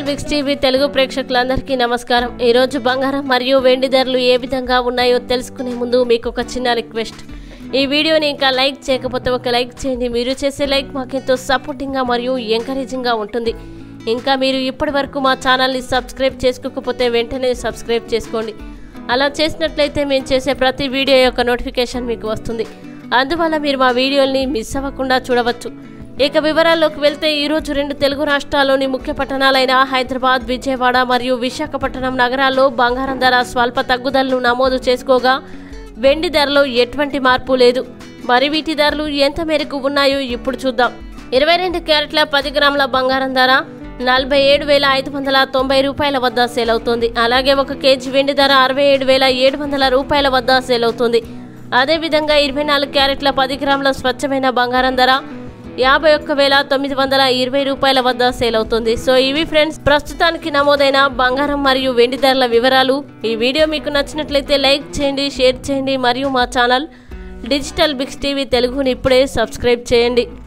బిక్స్ TV Telugu ప్రేక్షకులందరికీ నమస్కారం ఈరోజు బంగారం మరియు వెండి ధరలు ఏ విధంగా ఉన్నాయో తెలుసుకునే ముందు మీకు ఒక చిన్న రిక్వెస్ట్ ఈ వీడియోని ఇంకా లైక్ చేయకపోతే ఒక లైక్ చేయండి మీరు చేసే లైక్ మాకెంతో సపోర్టింగ్గా మరియు ఎంకరేజింగ్గా ఉంటుంది ఇంకా మీరు ఇప్పటి వరకు మా ఛానల్ని సబ్స్క్రైబ్ చేసుకోకపోతే వెంటనే సబ్స్క్రైబ్ చేసుకోండి అలా చేసినట్లయితే మేము చేసే ప్రతి వీడియో యొక్క నోటిఫికేషన్ మీకు వస్తుంది అందువల్ల మీరు మా వీడియోల్ని మిస్ అవ్వకుండా చూడవచ్చు ఇక వివరాల్లోకి వెళ్తే ఈరోజు రెండు తెలుగు రాష్ట్రాల్లోని ముఖ్య పట్టణాలైన హైదరాబాద్ విజయవాడ మరియు విశాఖపట్నం నగరాల్లో బంగారం ధర స్వల్ప తగ్గుదలను నమోదు చేసుకోగా వెండి ధరలో ఎటువంటి మార్పు లేదు మరి వీటి ధరలు ఎంత మేరకు ఉన్నాయో ఇప్పుడు చూద్దాం ఇరవై రెండు క్యారెట్ల పది గ్రాముల బంగారం ధర నలభై ఏడు వేల ఐదు వందల తొంభై రూపాయల వద్ద సేల్ అవుతుంది అలాగే ఒక కేజీ వెండి ధర అరవై ఏడు వేల ఏడు వందల రూపాయల వద్ద సేల్ అవుతుంది అదేవిధంగా ఇరవై నాలుగు క్యారెట్ల పది గ్రాముల స్వచ్ఛమైన బంగారం ధర యాభై ఒక్క వేల తొమ్మిది వందల ఇరవై రూపాయల వద్ద సేల్ అవుతుంది సో ఇవి ఫ్రెండ్స్ ప్రస్తుతానికి నమోదైన బంగారం మరియు వెండి ధరల వివరాలు ఈ వీడియో మీకు నచ్చినట్లయితే లైక్ చేయండి షేర్ చేయండి మరియు మా ఛానల్ డిజిటల్ బిక్స్ టీవీ తెలుగుని ఇప్పుడే సబ్స్క్రైబ్ చేయండి